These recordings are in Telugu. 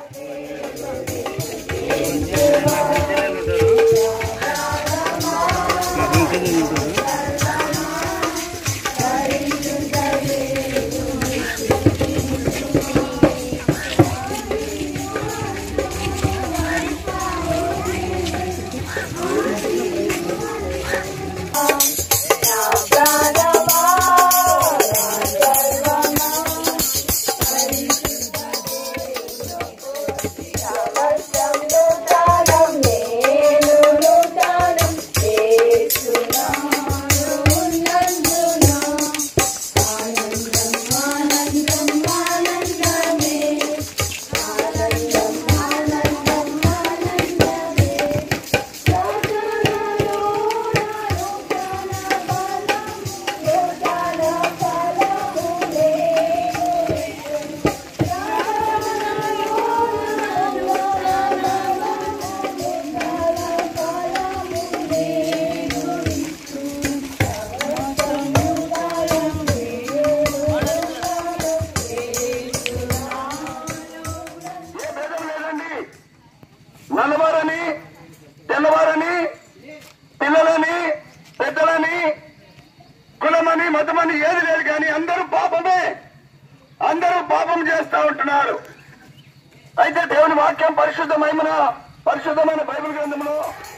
ఏ భేదం లేదండి నల్లవారని తెల్లవారని పిల్లలని పెద్దలని కులమని మతమని ఏది లేదు కానీ అందరూ పాపమే అందరూ పాపం చేస్తా ఉంటున్నారు అయితే దేవుని వాక్యం పరిశుద్ధమైన పరిశుద్ధమైన బైబిల్ గ్రంథంలో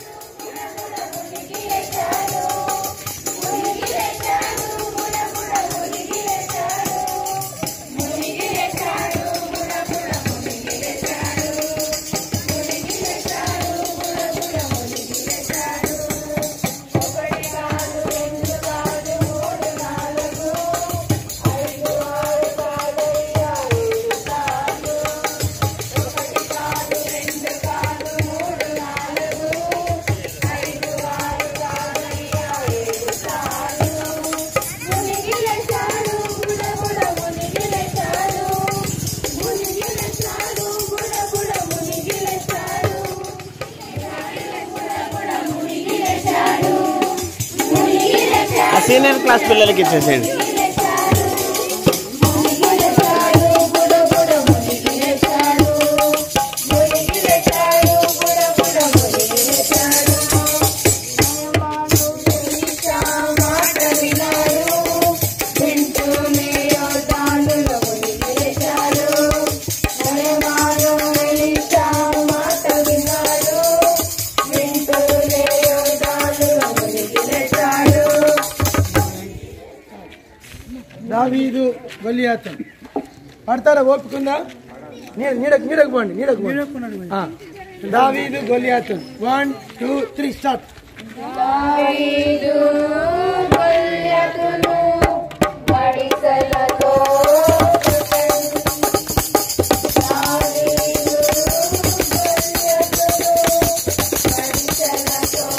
ఆ సీనియర్ క్లాస్ పిల్లలకి ఇచ్చేసేయండి దావీదు గొలియాతం పడతారా ఓపుకుందా నీడ నీడకు నీడకు పోండి నీడకు పోండి. ఆ. దావీదు గొలియాతం వన్ టూ త్రీ స్టార్ట్ దావీదు గొల్యతును పడిసలతో దావీదు గొల్యతును పడిసలతో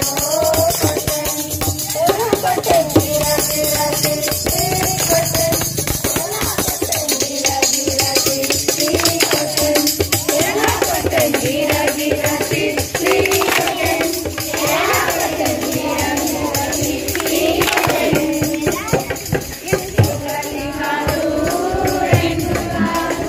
కొట్టెను. గిర గిర తిరిగి కొట్టెను. గిర గిర తిరిగి కొట్టెను. ఎలా కొట్టెను? గిర గిర తిరిగి కొట్టెను. ఎలా కొట్టెను? గిర గిర తిరిగి కొట్టెను. ఒకటి కాదు, రెండు కాదు.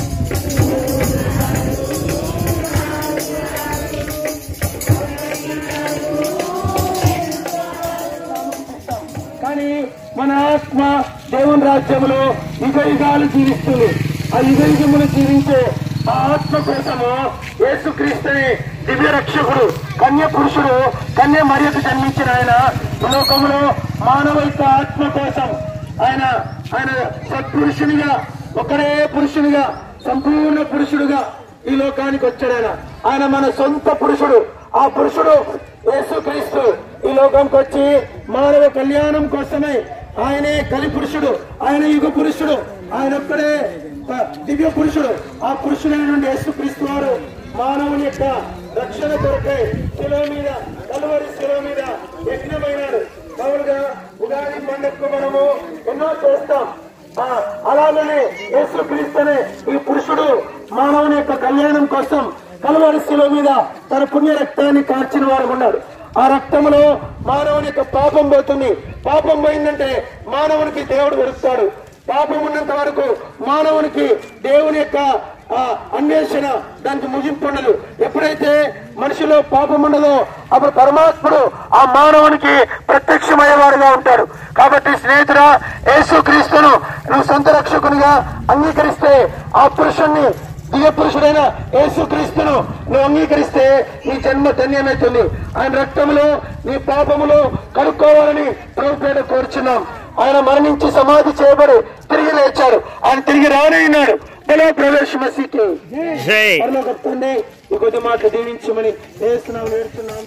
కానీ మన ఆత్మ దేవుని రాజ్యంలో యుగ యుగాలు జీవిస్తుంది ఆ యుగ యుగములు జీవించే ఆ ఆత్మ కోసము యేసుక్రీస్తుని దివ్య రక్షకుడు కన్య పురుషుడు కన్య మరియకు జన్మించిన ఆయన ఈ లోకంలో మానవ యొక్క ఆత్మ కోసం ఆయన ఆయన సత్పురుషునిగా ఒకడే పురుషునిగా సంపూర్ణ పురుషుడుగా ఈ లోకానికి వచ్చాడు ఆయన ఆయన మన సొంత పురుషుడు ఆ పురుషుడు యేసుక్రీస్తు ఈ లోకంకి వచ్చి మానవ కళ్యాణం కోసమే ఆయనే కలి పురుషుడు ఆయన యుగ పురుషుడు ఆయన ఒక్కడే ప- దివ్య పురుషుడు ఆ పురుషుడైనటువంటి యేసుక్రీస్తు వారు మానవుని యొక్క రక్షణ కొరకై శిలో మీద కలువరి శిలో మీద యజ్ఞమైనాడు మామూలుగా ఉగాది పండుగకు మనము ఎన్నో చేస్తాం ఆ, అలాగనే యేసుక్రీస్తునే ఈ పురుషుడు మానవుని యొక్క కళ్యాణం కోసం కలవరి శిలువ మీద తన పుణ్య రక్తాన్ని కార్చిన వారు ఉన్నాడు ఆ రక్తములో మానవుని యొక్క పాపం పోతుంది పాపం పోయిందంటే మానవునికి దేవుడు వెరుస్తాడు పాపం ఉన్నంత వరకు మానవునికి దేవుని యొక్క ఆ అన్వేషణ దానికి ముగింపు ఉండదు ఎప్పుడైతే మనిషిలో పాపం ఉండదో అప్పుడు పరమాత్ముడు ఆ మానవునికి ప్రత్యక్షమయ్యేవాడుగా ఉంటాడు కాబట్టి స్నేహితుడా యేసు క్రీస్తును నువ్వు సొంత రక్షకునిగా అంగీకరిస్తే ఆ పురుషుణ్ణి దివ్య పురుషుడైన యేసు క్రీస్తును నువ్వు అంగీకరిస్తే నీ జన్మ ధన్యమవుతుంది ఆయన రక్తములో నీ పాపములు కనుక్కోవాలని ప్రభుపేట కోరుచున్నాం ఆయన మరణించి సమాధి చేయబడి తిరిగి లేచాడు ఆయన తిరిగి రానయ్యాడు బలో ప్రవేశ మసీకి జై పరలోక తండ్రి ఈ కొద్ది మాటలు దీవించమని వేస్తున్నాం నేర్చున్నాం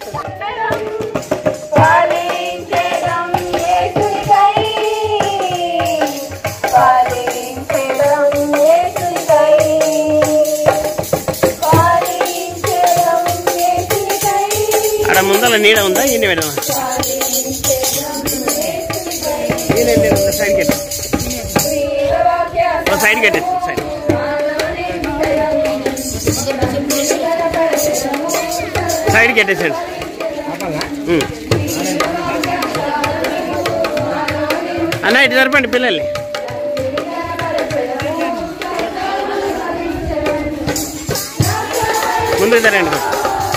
ఫలించెదం యేసునికై ఫలించెదం యేసునికై ఫలించెదం యేసునికై ఆడ ముందర నీడ ఉందా ఈయన పెడదామా ఈయన ఈయన ఒక సైడ్ కట్టు ఒక సైడ్ కట్టేసి సైడ్ సైడ్ కట్టేసాడు ఉమ్. అన్న ఇటు జరపండి పిల్లల్ని ముందుకు జరండి కొంచెం.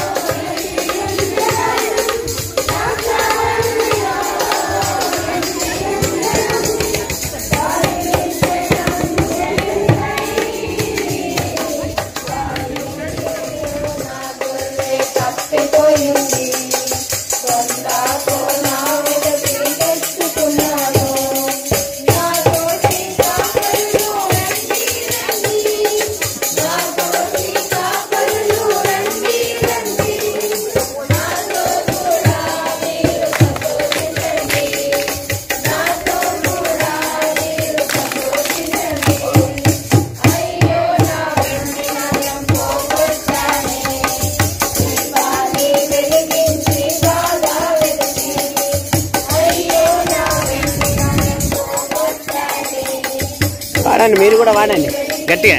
తప్పిపోయింది కొంత కోనా వెదకి తెచ్చుకున్నాను నా తోటి కాపరులు రండి రండి నా తోటి కాపరులు రండి రండి నాతో కూడా మీరు సంతోషించండి నాతో కూడా మీరు సంతోషించండి అయ్యో నా వెండి నయం పోగొట్టానే దీపాన్ని వెలిగించి బాగా వెలిగి అయ్యో నా వెండి నయం పోగొట్టానే వాడండి మీరు కూడా వాడండి గట్టిగా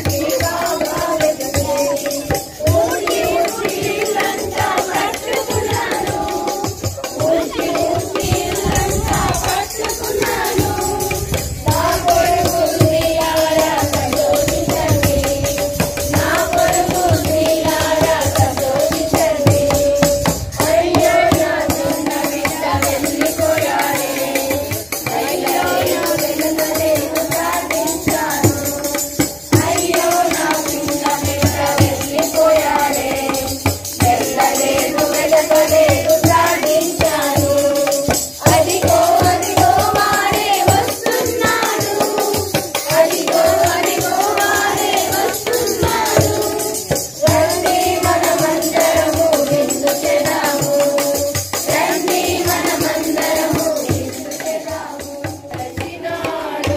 అయ్యో నా పిల్ల పిల్ల వెళ్ళిపోయాడే వెళ్ళలేదు వెదకలేదు ప్రార్థించాను అదిగో అదిగో వాడే వస్తున్నాడు అదిగో అదిగో వాడే వస్తున్నాడు రండి మనమందరము విందు చేద్దాము రండి మనమందరము విందు చేద్దాము ప్రతినాడు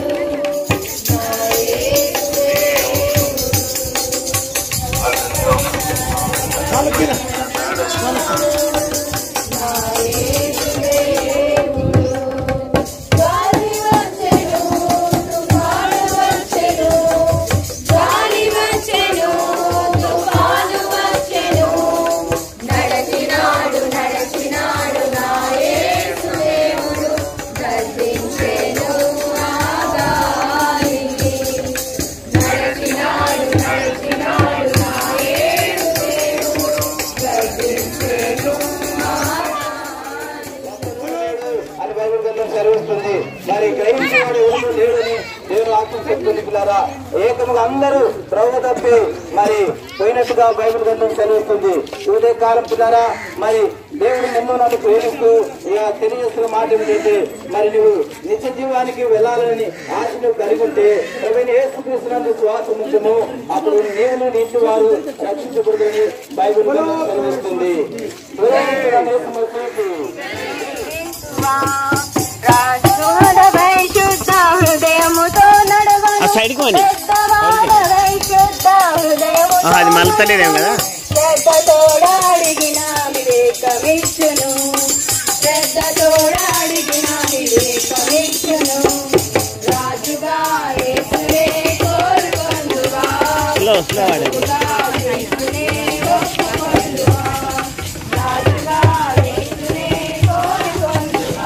గాలి వచ్చెను తుఫాను వచ్చెను గాలి వచ్చెను తుఫాను వచ్చెను నడచినాడు నడచినాడు నా యేసు దేవుడు గర్జించెను ఆ గాలిని నడచినాడు నడచినాడు నా యేసు దేవుడు గర్జించెను ఆ అని బైబిల్ గ్రంథం సెలవిస్తుంది మరి గ్రహించేవాడు ఎవరు లేడని దేవుని ఆత్మ చెప్తుంది పిల్లారా ఏకముగా అందరూ ద్రవ తప్పి మరి పోయినట్టుగా బైబిల్ గ్రంథం సెలవిస్తుంది ఇదే కాలం పిల్లారా మరి దేవుడు నిన్ను నన్ను ప్రేమిస్తూ ఇక తెలియజేస్తున్న మాట ఏమిటంటే మరి నువ్వు నిత్య జీవానికి వెళ్ళాలని ఆశ నువ్వు కలిగి ఉంటే ప్రవీణ ఏసుక్రీస్తున్నందు శ్వాస ఉంచము అప్పుడు నేను నీటి వారు రక్షించకూడదని బైబిల్ గ్రంథం సెలవిస్తుంది రాజుడవై శుద్ధ హృదయముతో నడవను. ఆ సైడ్కి పోండి. పెద్దవాడవై శుద్ధ హృదయముతో ఆహా, అది మలతలేదేమో కదా శ్రద్ధతోడ అడిగిన వివేకమిచ్చును శ్రద్ధతోడ అడిగిన వివేకమిచ్చును రాజుగా యేసునే కోరుకొందువా స్లో స్లో వాడండి రాజుగా యేసునే ఒప్పుకొందువా రాజుగా యేసునే కోరుకొందువా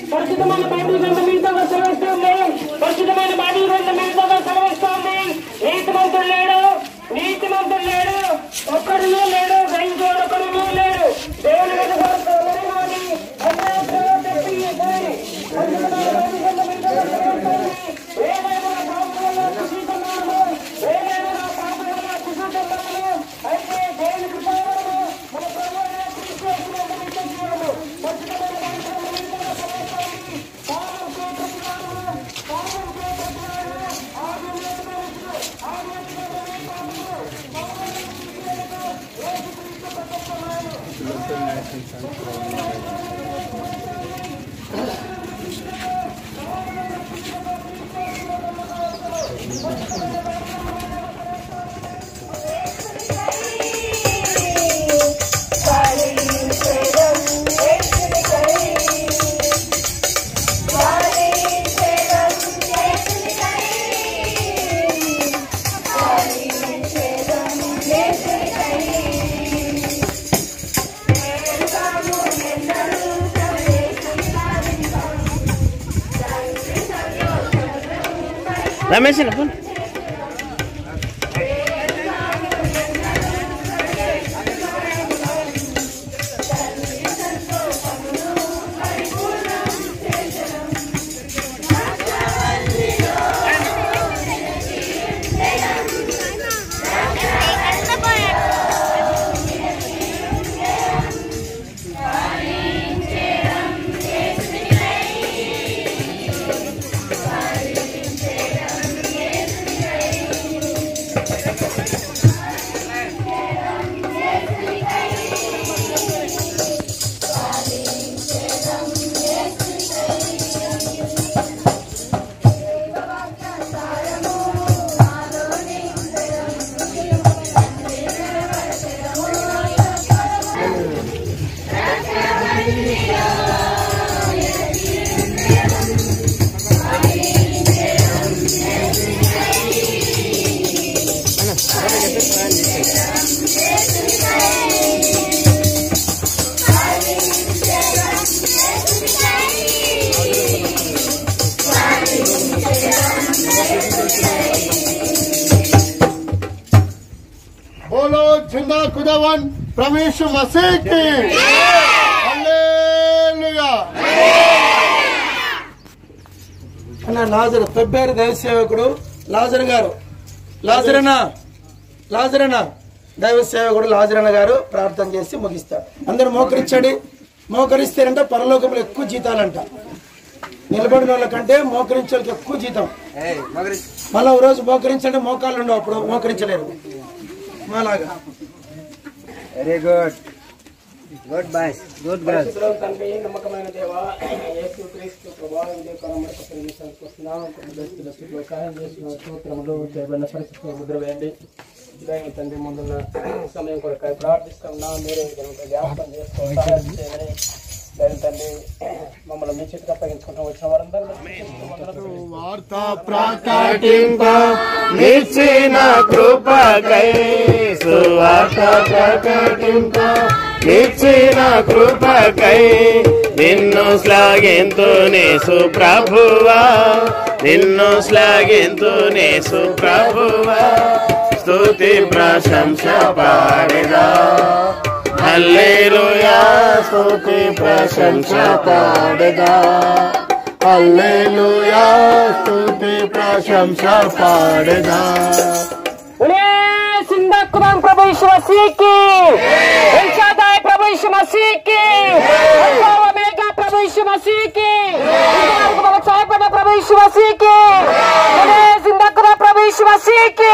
పరిశుద్ధమైన బైబిల్ గ్రంథం మీతో సెలవిస్తుంది పరిశుద్ధమైన బైబిల్ గ్రంథం మీతో సెలవిస్తుంది నీతిమంతుడు లేడు నీతిమంతుడు లేడు ఒక్కడు లేడు గ్రహించోడు ఒకడు లేడు దేవుని మీద కోరుకోవాలి అన్యాయంగా చెప్పి పోయి. పరిశుద్ధమైన బైబిల్ గ్రంథం మీతో సెలవిస్తుంది. ఏమైనా పాపములలో కుషితున్నాము. ఏమైనా పాపములలో కుషిస్తున్నాము. అయితే దేవుని కృపావరము మన ప్రభువైన క్రీస్తు యేసునందు నిత్య జీవము. పరిశుద్ధమైన బైబిల్ గ్రంథం మీతో సెలవిస్తుంది. పాపం చేయ ప్రతివాడును, పాపం చేయ ప్రతివాడును, ఆది లేకపోవచ్చు, ఆది లేకపోవచ్చు, పాపము, పాపము చేయలేదు. యేసుక్రీస్తు ప్రత్యక్షమాయను. రమేష్ ఫోన్ बोलो जिंदा खुदावन प्रवेश मसीह की हालेलुया అన్న లాజరు ఫిబ్రవరి దైవ సేవకుడు లాజర్ గారు లాజరన్న లాజరన్న దైవ సేవకుడు లాజరన్న గారు ప్రార్థన చేసి ముగిస్తారు అందరూ మోకరించండి మోకరిస్తేనంటే పరలోకంలో ఎక్కువ జీతాలంట నిలబడిన వాళ్ళకంటే మోకరించే వాళ్ళకి ఎక్కువ జీతం మళ్ళీ ఒక రోజు మోకరించండి మోకాళ్ళు ఉండవు అప్పుడు మోకరించలేరు మాలాగా very good good boys good girls పరిశుద్ధులు తండ్రి నమ్మకమైన దేవ యేసు క్రీస్తు ప్రభావ ఇదే కాలంలో సంస్కృస్తున్నాం దస్తుల స్థితిలో సహాయం చేసిన సూత్రములు చేయబడిన పరిస్థితులు ముద్ర వేయండి దైవ తండ్రి ముందున్న సమయం కొరకై ప్రార్థిస్తున్నాం మీరే కనుక జ్ఞాపకం చేసుకో సహాయం చేయమని దైవ తండ్రి మమ్మల్ని మీ చేతికి అప్పగించుకుంటూ వచ్చిన వారందరూ వార్త ప్రకటింప నిచ్చిన కృపకై సువార్త ప్రకటింప నిచ్చిన కృపకై నిన్ను శ్లాఘింతు నేసు ప్రభువా నిన్ను శ్లాఘింతు నేసు ప్రభువా స్తుతి ప్రశంస పాడిదా హల్లెలూయా స్తుతి ప్రశంస పాడిదా హల్లెలూయా స్తుతి ప్రశంస పాడదా సిందక్కుదాం ప్రభు మసీకి ఎల్షాదాయ్ ప్రభు మసీకి మేఘా ప్రభు మసీకి సాయపడ ప్రభు మసీకి సిందక్కుదా ప్రభు మసీకి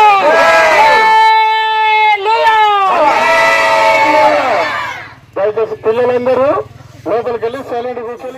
దయచేసి పిల్లలందరూ లోపలికి వెళ్ళి సైలెంట్ కూర్చొని